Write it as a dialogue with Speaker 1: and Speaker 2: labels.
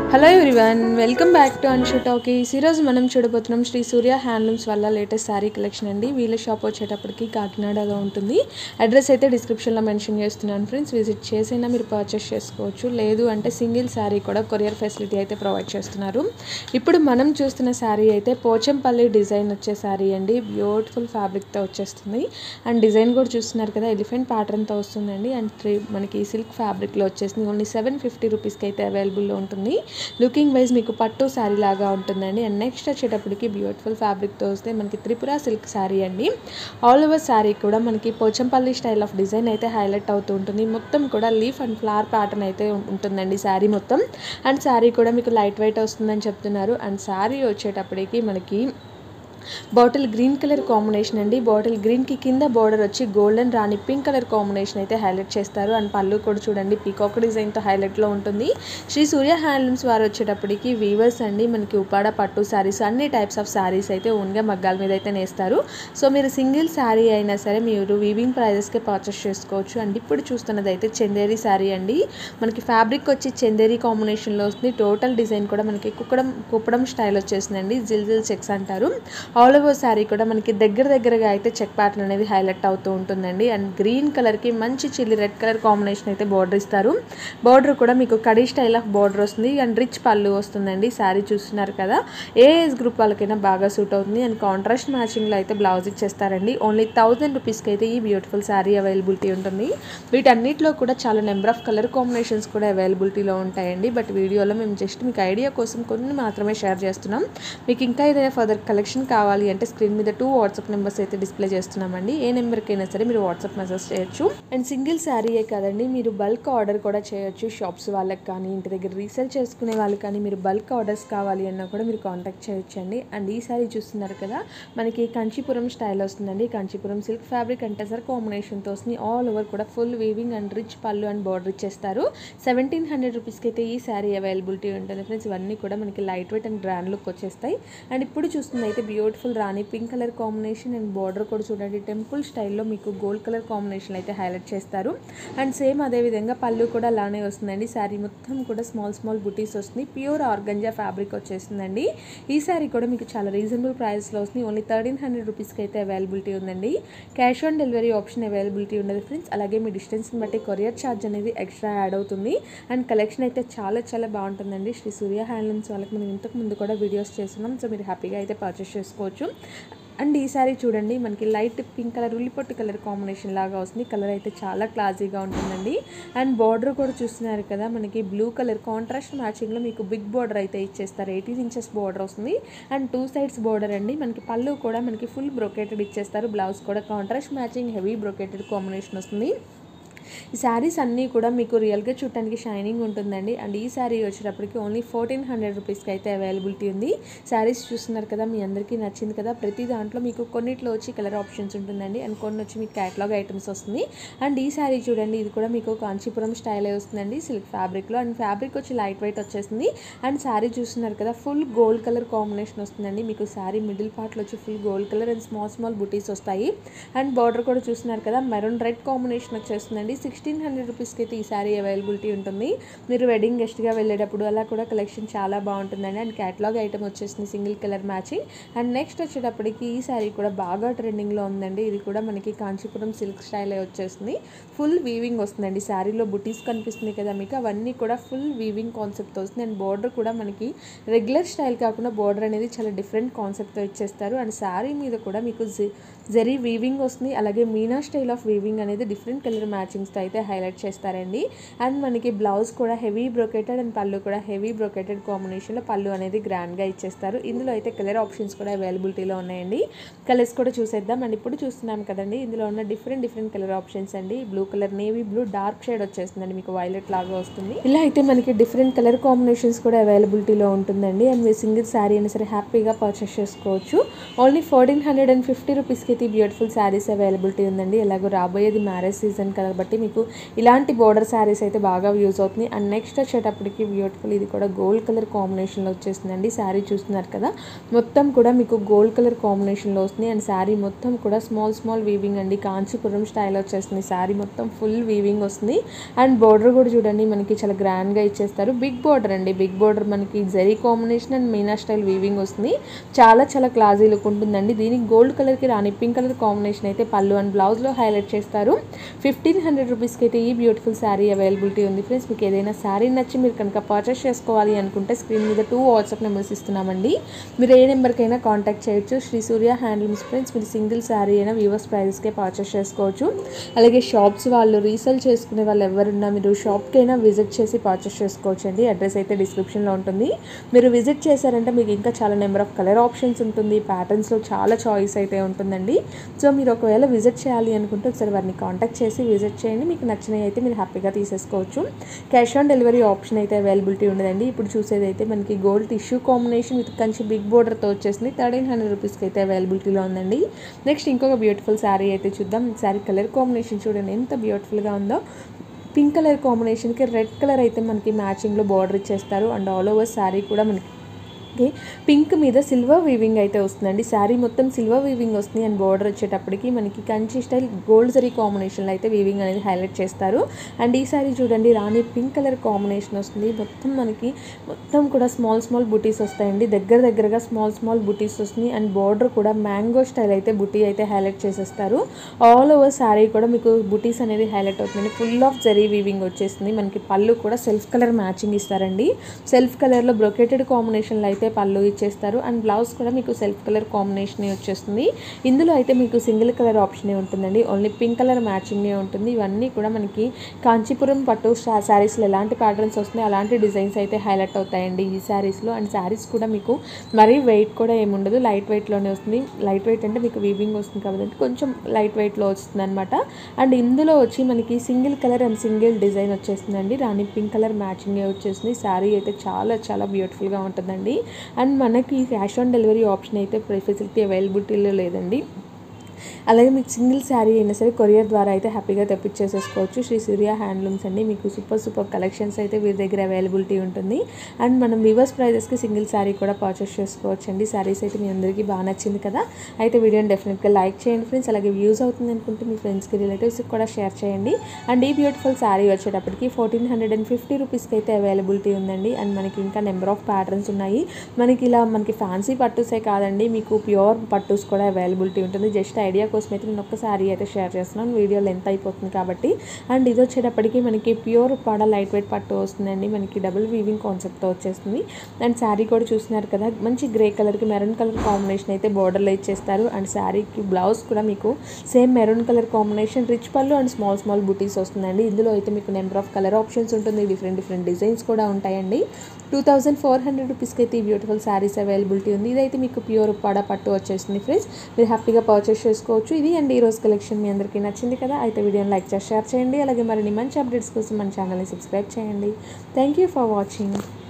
Speaker 1: hello everyone welcome back to Anshu talkies ఈరోజు మనం చూడబోతున్నాం శ్రీ సూర్య హ్యాండ్లూమ్స్ వల్ల లేటెస్ట్ శారీ కలెక్షన్ అండి వీళ్ళ షాప్ వచ్చేటప్పటికి కాకినాడలో ఉంటుంది అడ్రస్ అయితే డిస్క్రిప్షన్లో మెన్షన్ చేస్తున్నాను ఫ్రెండ్స్ విజిట్ చేసైనా మీరు పర్చేస్ చేసుకోవచ్చు లేదు అంటే సింగిల్ శారీ కూడా కొరియర్ ఫెసిలిటీ అయితే ప్రొవైడ్ చేస్తున్నారు ఇప్పుడు మనం చూస్తున్న శారీ అయితే పోచంపల్లి డిజైన్ వచ్చే శారీ అండి బ్యూటిఫుల్ ఫ్యాబ్రిక్తో వచ్చేస్తుంది అండ్ డిజైన్ కూడా చూస్తున్నారు కదా ఎలిఫెంట్ ప్యాటర్న్తో వస్తుందండి అండ్ త్రీ మనకి సిల్క్ ఫ్యాబ్రిక్లో వచ్చేసింది ఓన్లీ సెవెన్ ఫిఫ్టీ రూపీస్కి అయితే అవైలబుల్లో ఉంటుంది లుకింగ్ వైజ్ మీకు పట్టు శారీ లాగా ఉంటుందండి అండ్ నెక్స్ట్ వచ్చేటప్పటికి బ్యూటిఫుల్ ఫ్యాబ్రిక్తో వస్తే మనకి త్రిపుర సిల్క్ శారీ అండి ఆల్ ఓవర్ శారీ కూడా మనకి పోచంపల్లి స్టైల్ ఆఫ్ డిజైన్ అయితే హైలైట్ అవుతూ ఉంటుంది మొత్తం కూడా లీఫ్ అండ్ ఫ్లవర్ ప్యాటర్న్ అయితే ఉంటుందండి శారీ మొత్తం అండ్ శారీ కూడా మీకు లైట్ వెయిట్ వస్తుందని చెప్తున్నారు అండ్ శారీ వచ్చేటప్పటికి మనకి బాటిల్ గ్రీన్ కలర్ కాంబినేషన్ అండి బాటిల్ గ్రీన్కి కింద బార్డర్ వచ్చి golden rani pink colour combination అయితే హైలైట్ చేస్తారు అండ్ పళ్ళు కూడా చూడండి పీకాక్ డిజైన్తో హైలైట్లో ఉంటుంది శ్రీ సూర్య హ్యాండ్లూమ్స్ వారు వచ్చేటప్పటికి వీవర్స్ అండి మనకి ఉపాడ పట్టు శారీస్ అన్ని టైప్స్ ఆఫ్ శారీస్ అయితే ఓన్గా మగ్గాల మీద అయితే నేస్తారు సో మీరు సింగిల్ శారీ అయినా సరే మీరు వీవింగ్ ప్రైజెస్కే పర్చేస్ చేసుకోవచ్చు అండ్ ఇప్పుడు చూస్తున్నది అయితే చందేరి శారీ అండి మనకి ఫ్యాబ్రిక్ వచ్చి చందేరి కాంబినేషన్లో వస్తుంది టోటల్ డిజైన్ కూడా మనకి కుక్కడం కుప్పడం స్టైల్ వచ్చేసిందండి జిల్ జిల్ చెక్స్ అంటారు ఆల్ ఓవర్ శారీ కూడా మనకి దగ్గర దగ్గరగా అయితే చెక్ ప్యాటర్న్ అనేది హైలైట్ అవుతూ ఉంటుందండి అండ్ గ్రీన్ కలర్కి మంచి చిల్లి రెడ్ కలర్ కాంబినేషన్ అయితే బార్డర్ ఇస్తారు బార్డర్ కూడా మీకు కడీ స్టైల్ ఆఫ్ బార్డర్ వస్తుంది అండ్ రిచ్ పళ్ళు వస్తుందండి శారీ చూస్తున్నారు కదా ఏ ఏజ్ గ్రూప్ వాళ్ళకైనా బాగా సూట్ అవుతుంది అండ్ కాంట్రాస్ట్ మ్యాచింగ్లో అయితే బ్లౌజ్ ఇచ్చేస్తారండి ఓన్లీ థౌజండ్ రూపీస్కి అయితే ఈ బ్యూటిఫుల్ శారీ అవైలబిలిటీ ఉంటుంది వీటన్నిటిలో కూడా చాలా నెంబర్ ఆఫ్ కలర్ కాంబినేషన్స్ కూడా అవైలబిలిటీలో ఉంటాయండి బట్ వీడియోలో మేము జస్ట్ మీకు ఐడియా కోసం కొన్ని మాత్రమే షేర్ చేస్తున్నాం మీకు ఇంకా ఏదైనా ఫర్దర్ కలెక్షన్ కావాలి అంటే స్క్రీన్ మీద టూ వాట్సాప్ నెంబర్స్ అయితే డిస్ప్లే చేస్తున్నామండి ఏ నెంబర్కైనా సరే మీరు వాట్సాప్ మెసేజ్ చేయొచ్చు అండ్ సింగిల్ శారీయే కదండి మీరు బల్క్ ఆర్డర్ కూడా చేయొచ్చు షాప్స్ వాళ్ళకి కానీ ఇంటి దగ్గర రీసేల్ చేసుకునే వాళ్ళు కానీ మీరు బల్క్ ఆర్డర్స్ కావాలి అన్నా కూడా మీరు కాంటాక్ట్ చేయొచ్చండి అండ్ ఈ శారీ చూస్తున్నారు కదా మనకి కంచీపురం స్టైల్ వస్తుందండి Kanchipuram silk fabric and tussar కాంబినేషన్తో వస్తుంది ఆల్ ఓవర్ కూడా ఫుల్ వీవింగ్ అండ్ రిచ్ పళ్ళు అండ్ బార్డర్ ఇచ్చేస్తారు సెవెంటీన్ హండ్రెడ్ రూపీస్కి అయితే ఈ శారీ అవైలబిలిటీ ఉంటుంది ఫ్రెండ్స్ ఇవన్నీ కూడా మనకి light weight and grand look వచ్చేస్తాయి అండ్ ఇప్పుడు చూస్తుంది అయితే beautiful rani pink colour combination and border కూడా చూడండి టెంపుల్ స్టైల్లో మీకు గోల్డ్ కలర్ కాంబినేషన్ అయితే హైలైట్ చేస్తారు అండ్ సేమ్ అదే విధంగా పళ్ళు కూడా అలానే వస్తుందండి శారీ మొత్తం కూడా స్మాల్ స్మాల్ బుటీస్ వస్తుంది ప్యూర్ ఆర్గంజా ఫ్యాబ్రిక్ వచ్చేస్తుందండి ఈ శారీ కూడా మీకు చాలా రీజనబుల్ ప్రైస్లో వస్తుంది ఓన్లీ థర్టీన్ హండ్రెడ్ రూపీస్కి అయితే అవైలబిలిటీ ఉందండి cash on delivery option availability ఉండదు ఫ్రెండ్స్ అలాగే మీ డిస్టెన్స్ని బట్టి కొరియర్ ఛార్జ్ అనేది ఎక్స్ట్రా యాడ్ అవుతుంది అండ్ కలెక్షన్ అయితే చాలా చాలా బాగుంటుందండి శ్రీ సూర్య హ్యాండ్లూమ్స్ వాళ్ళకి మనం ఇంతకు ముందు కూడా వీడియోస్ చేస్తున్నాం సో మీరు హ్యాపీగా అయితే పర్చేస్ చేసుకోవచ్చు అండ్ ఈ సారీ చూడండి మనకి లైట్ పింక్ కలర్ ఉల్లిపొట్టు కలర్ కాంబినేషన్ లాగా వస్తుంది కలర్ అయితే చాలా క్లాసీగా ఉంటుందండి అండ్ బార్డర్ కూడా చూస్తున్నారు కదా మనకి బ్లూ కలర్ కాంట్రాస్ట్ మ్యాచింగ్లో మీకు బిగ్ బార్డర్ అయితే ఇచ్చేస్తారు ఎయిటీన్ ఇంచెస్ బార్డర్ వస్తుంది అండ్ టూ సైడ్స్ బార్డర్ అండి మనకి పళ్ళు కూడా మనకి ఫుల్ బ్రొకేటెడ్ ఇచ్చేస్తారు బ్లౌజ్ కూడా contrast matching heavy brocaded combination వస్తుంది ఈ శారీస్ అన్నీ కూడా మీకు రియల్గా చూడటానికి షైనింగ్ ఉంటుందండి అండ్ ఈ శారీ వచ్చేటప్పటికి ఓన్లీ ఫోర్టీన్ హండ్రెడ్ రూపీస్కి అయితే అవైలబిలిటీ ఉంది శారీస్ చూస్తున్నారు కదా మీ అందరికీ నచ్చింది కదా ప్రతి దాంట్లో మీకు కొన్నిట్లో వచ్చి కలర్ ఆప్షన్స్ ఉంటుందండి అండ్ కొన్ని వచ్చి మీకు క్యాటలాగ్ ఐటమ్స్ వస్తుంది అండ్ ఈ శారీ చూడండి ఇది కూడా మీకు కాంచీపురం స్టైల్ వస్తుందండి సిల్క్ ఫ్యాబ్రిక్లో అండ్ ఫ్యాబ్రిక్ వచ్చి లైట్ వెయిట్ వచ్చేసింది అండ్ శారీ చూస్తున్నారు కదా ఫుల్ గోల్డ్ కలర్ కాంబినేషన్ వస్తుందండి మీకు శారీ మిడిల్ పార్ట్లో వచ్చి full gold colour and small small butis వస్తాయి అండ్ బార్డర్ కూడా చూస్తున్నారు కదా మెరూన్ రెడ్ కాంబినేషన్ వచ్చేస్తుందండి సిక్స్టీన్ హండ్రెడ్ రూపీస్కి అయితే ఈ శారీ అవైలబిలిటీ ఉంటుంది మీరు వెడ్డింగ్ గెస్ట్గా వెళ్ళేటప్పుడు అలా కూడా కలెక్షన్ చాలా బాగుంటుందండి అండ్ క్యాటలాగ్ ఐటమ్ వచ్చేసింది single colour matching and next వచ్చేటప్పటికి ఈ శారీ కూడా బాగా ట్రెండింగ్లో ఉందండి ఇది కూడా మనకి కాంచీపురం సిల్క్ స్టైల్ వచ్చేస్తుంది ఫుల్ వీవింగ్ వస్తుందండి శారీలో బుటీస్ కనిపిస్తుంది కదా మీకు అవన్నీ కూడా ఫుల్ వీవింగ్ కాన్సెప్ట్ వస్తుంది అండ్ బార్డర్ కూడా మనకి రెగ్యులర్ స్టైల్ కాకుండా బార్డర్ అనేది చాలా డిఫరెంట్ కాన్సెప్ట్తో ఇచ్చేస్తారు అండ్ శారీ మీద కూడా మీకు జరీ వీవింగ్ వస్తుంది అలాగే మీనా స్టైల్ ఆఫ్ వీవింగ్ అనేది డిఫరెంట్ కలర్ మ్యాచింగ్స్తో అయితే హైలైట్ చేస్తారండి అండ్ మనకి బ్లౌజ్ కూడా హెవీ బ్రొకేటెడ్ అండ్ పళ్ళు కూడా హెవీ బ్రొకేటెడ్ కాంబినేషన్లో పళ్ళు అనేది గ్రాండ్గా ఇచ్చేస్తారు ఇందులో అయితే కలర్ ఆప్షన్స్ కూడా అవైలబిలిటీలో ఉన్నాయండి కలర్స్ కూడా చూసేద్దాం అండ్ ఇప్పుడు చూస్తున్నాం కదండి ఇందులో ఉన్న డిఫరెంట్ డిఫరెంట్ కలర్ ఆప్షన్స్ అండి blue colour navy blue dark shade వచ్చేస్తుందండి మీకు వైలెట్ లాగా వస్తుంది ఇలా అయితే మనకి డిఫరెంట్ కలర్ కాంబినేషన్స్ కూడా అవైలబిలిటీలో ఉంటుందండి అండ్ మీరు సింగిల్ శారీ అయినా సరే హ్యాపీగా పర్చేస్ చేసుకోవచ్చు only fourteen hundred and fifty రూపీస్కి అయితే బ్యూటిఫుల్ శారీస్ అవైలబిలిటీ ఉందండి ఎలాగో రాబోయేది మ్యారేజ్ సీజన్ కాబట్టి కాబట్టి మీకు ఇలాంటి బోర్డర్ శారీస్ అయితే బాగా యూజ్ అవుతుంది అండ్ నెక్స్ట్ వచ్చేటప్పటికి బ్యూటిఫుల్ ఇది కూడా గోల్డ్ కలర్ కాంబినేషన్లో వచ్చేసిందండి శారీ చూస్తున్నారు కదా మొత్తం కూడా మీకు గోల్డ్ కలర్ కాంబినేషన్లో వస్తుంది అండ్ శారీ మొత్తం కూడా స్మాల్ స్మాల్ వీవింగ్ అండి కాంచీపురం స్టైల్ వచ్చేస్తుంది శారీ మొత్తం ఫుల్ వీవింగ్ వస్తుంది అండ్ బోర్డర్ కూడా చూడండి మనకి చాలా గ్రాండ్గా ఇచ్చేస్తారు బిగ్ బోర్డర్ అండి బిగ్ బోర్డర్ మనకి zari combination and meena style weaving వస్తుంది చాలా చాలా క్లాజీ లుక్ ఉంటుందండి దీనికి గోల్డ్ కలర్కి రాని పింక్ కలర్ కాంబినేషన్ అయితే పళ్ళు అండ్ బ్లౌజ్లో హైలైట్ చేస్తారు ఫిఫ్టీన్ హండ్రెడ్ రూపీస్కి అయితే ఈ బ్యూటిఫుల్ శారీ అవైలబిలిటీ ఉంది ఫ్రెండ్స్ మీకు ఏదైనా శారీ నచ్చి మీరు కనుక పర్చేస్ చేసుకోవాలి అనుకుంటే స్క్రీన్ మీద టూ వాట్సాప్ నెంబర్స్ ఇస్తున్నామండి మీరు ఏ నెంబర్కైనా కాంటాక్ట్ చేయొచ్చు శ్రీ సూర్య హ్యాండ్లూమ్స్ ఫ్రెండ్స్ మీరు సింగిల్ శారీ అయినా వ్యూవర్స్ ప్రైజెస్కే పర్చేస్ చేసుకోవచ్చు అలాగే షాప్స్ వాళ్ళు రీసేల్ చేసుకునే వాళ్ళు ఎవరున్నా మీరు షాప్కైనా విజిట్ చేసి పర్చేస్ చేసుకోవచ్చు అండి అడ్రస్ అయితే డిస్క్రిప్షన్లో ఉంటుంది మీరు విజిట్ చేశారంటే మీకు ఇంకా చాలా నెంబర్ ఆఫ్ కలర్ ఆప్షన్స్ ఉంటుంది ప్యాటర్న్స్లో చాలా చాయిస్ అయితే ఉంటుందండి సో మీరు ఒకవేళ విజిట్ చేయాలి అనుకుంటే ఒకసారి వారిని కాంటాక్ట్ చేసి విజిట్ చేయండి మీకు నచ్చినవి అయితే మీరు హ్యాపీగా తీసేసుకోవచ్చు క్యాష్ ఆన్ డెలివరీ ఆప్షన్ అయితే అవైలబిలిటీ ఉండదండి ఇప్పుడు చూసేది అయితే మనకి gold tissue combination with Kanchi big బోర్డర్తో వచ్చేసింది థర్టీన్ హండ్రెడ్ రూపీస్కి అయితే అవైలబిలిటీలో ఉందండి నెక్స్ట్ ఇంకొక బ్యూటిఫుల్ శారీ అయితే చూద్దాం శారీ కలర్ కాంబినేషన్ చూడండి ఎంత బ్యూటిఫుల్గా ఉందో పింక్ కలర్ కాంబినేషన్కి రెడ్ కలర్ అయితే మనకి మ్యాచింగ్లో బార్డర్ ఇచ్చేస్తారు అండ్ ఆల్ ఓవర్ శారీ కూడా మనకి ఓకే పింక్ మీద సిల్వర్ వీవింగ్ అయితే వస్తుందండి శారీ మొత్తం సిల్వర్ వీవింగ్ వస్తుంది అండ్ బార్డర్ వచ్చేటప్పటికి మనకి కంచి స్టైల్ గోల్డ్ జరీ కాంబినేషన్లో అయితే వీవింగ్ అనేది హైలైట్ చేస్తారు అండ్ ఈ శారీ చూడండి రాణి పింక్ కలర్ కాంబినేషన్ వస్తుంది మొత్తం మనకి మొత్తం కూడా స్మాల్ స్మాల్ బుటీస్ వస్తాయండి దగ్గర దగ్గరగా స్మాల్ స్మాల్ బుటీస్ వస్తుంది అండ్ బార్డర్ కూడా మ్యాంగో స్టైల్ అయితే బుటీ అయితే హైలైట్ చేసేస్తారు ఆల్ ఓవర్ శారీ కూడా మీకు బుటీస్ అనేది హైలైట్ అవుతుంది ఫుల్ ఆఫ్ జరీ వీవింగ్ వచ్చేస్తుంది మనకి పళ్ళు కూడా సెల్ఫ్ కలర్ మ్యాచింగ్ ఇస్తారండి సెల్ఫ్ కలర్లో బ్రొకేటెడ్ కాంబినేషన్లో అయితే పళ్ళు ఇచ్చేస్తారు అండ్ బ్లౌజ్ కూడా మీకు సెల్ఫ్ కలర్ కాంబినేషన్ వచ్చేస్తుంది ఇందులో అయితే మీకు సింగిల్ కలర్ ఆప్షనే ఉంటుందండి ఓన్లీ పింక్ కలర్ మ్యాచింగే ఉంటుంది ఇవన్నీ కూడా మనకి కాంచీపురం పట్టు శారీస్లో ఎలాంటి ప్యాటర్న్స్ వస్తున్నాయి అలాంటి డిజైన్స్ అయితే హైలైట్ అవుతాయండి ఈ శారీస్లో అండ్ శారీస్ కూడా మీకు మరీ వెయిట్ కూడా ఏముండదు లైట్ వెయిట్లోనే వస్తుంది లైట్ వెయిట్ అంటే మీకు వీవింగ్ వస్తుంది కాబట్టి కొంచెం లైట్ వెయిట్లో వస్తుంది అనమాట అండ్ ఇందులో వచ్చి మనకి single colour and single design వచ్చేస్తుందండి రాణి పింక్ కలర్ మ్యాచింగే వచ్చేస్తుంది శారీ అయితే చాలా చాలా బ్యూటిఫుల్గా ఉంటుందండి అండ్ మనకి క్యాష్ ఆన్ డెలివరీ ఆప్షన్ అయితే ఫెసిలిటీ అవైలబిలిటీలో లేదండి అలాగే మీకు సింగిల్ శారీ అయినా సరే కొరియర్ ద్వారా అయితే హ్యాపీగా తెప్పించేసేసుకోవచ్చు శ్రీ సూర్య హ్యాండ్లూమ్స్ అండి మీకు సూపర్ సూపర్ కలెక్షన్స్ అయితే వీరి దగ్గర అవైలబిలిటీ ఉంటుంది అండ్ మనం వివర్స్ ప్రైజెస్కి సింగిల్ శారీ కూడా పర్చేస్ చేసుకోవచ్చు అండి శారీస్ అయితే మీ అందరికీ బాగా నచ్చింది కదా అయితే వీడియోని డెఫినెట్గా లైక్ చేయండి ఫ్రెండ్స్ అలాగే వ్యూస్ అవుతుంది అనుకుంటే మీ ఫ్రెండ్స్కి రిలేటివ్స్కి కూడా షేర్ చేయండి అండ్ ఈ బ్యూటిఫుల్ శారీ వచ్చేటప్పటికి ఫోర్టీన్ హండ్రెడ్ అండ్ ఫిఫ్టీ రూపీస్కి అయితే అవైలబిలిటీ ఉందండి అండ్ మనకి ఇంకా నెంబర్ ఆఫ్ ప్యాటర్న్స్ ఉన్నాయి మనకి ఇలా మనకి ఫ్యాన్సీ పట్టుసే కాదండి మీకు ప్యూర్ పట్టుస్ కూడా అవైలబిలిటీ ఉంటుంది జస్ట్ ఐడియా కోసం అయితే నేను ఒక్క శారీ అయితే షేర్ చేస్తున్నాను వీడియో లెంత్ అయిపోతుంది కాబట్టి అండ్ ఇది వచ్చేటప్పటికి మనకి ప్యూర్ పాడ లైట్ వెయిట్ పట్టు వస్తుందండి మనకి డబుల్ వీవింగ్ కాన్సెప్ట్తో వచ్చేస్తుంది అండ్ శారీ కూడా చూస్తున్నారు కదా మంచి గ్రే కలర్కి మెరూన్ కలర్ కాంబినేషన్ అయితే బార్డర్లో ఇచ్చేస్తారు అండ్ శారీకి బ్లౌజ్ కూడా మీకు same maroon colour combination rich పళ్ళు అండ్ స్మాల్ స్మాల్ బుటీస్ వస్తుందండి ఇందులో అయితే మీకు నెంబర్ ఆఫ్ కలర్ ఆప్షన్స్ ఉంటుంది డిఫరెంట్ డిఫరెంట్ డిజైన్స్ కూడా ఉంటాయండి టూ థౌజండ్ ఫోర్ హండ్రెడ్ రూపీస్కి అయితే ఈ బ్యూటిఫుల్ శారీస్ అవైలబిలిటీ ఉంది ఇదైతే మీకు ప్యూర్ ఉప్పాడ పట్టు వచ్చేస్తుంది ఫ్రెండ్స్ మీరు హ్యాపీగా పర్చేస్ చేసుకోవచ్చు ఇది అండ్ ఈ రోజు కలెక్షన్ మీ అందరికీ నచ్చింది కదా అయితే వీడియోని లైక్ చేసి షేర్ చేయండి అలాగే మరిన్ని మంచి అప్డేట్స్ కోసం మన ఛానల్ని సబ్స్క్రైబ్ చేయండి థ్యాంక్ యూ ఫర్ వాచింగ్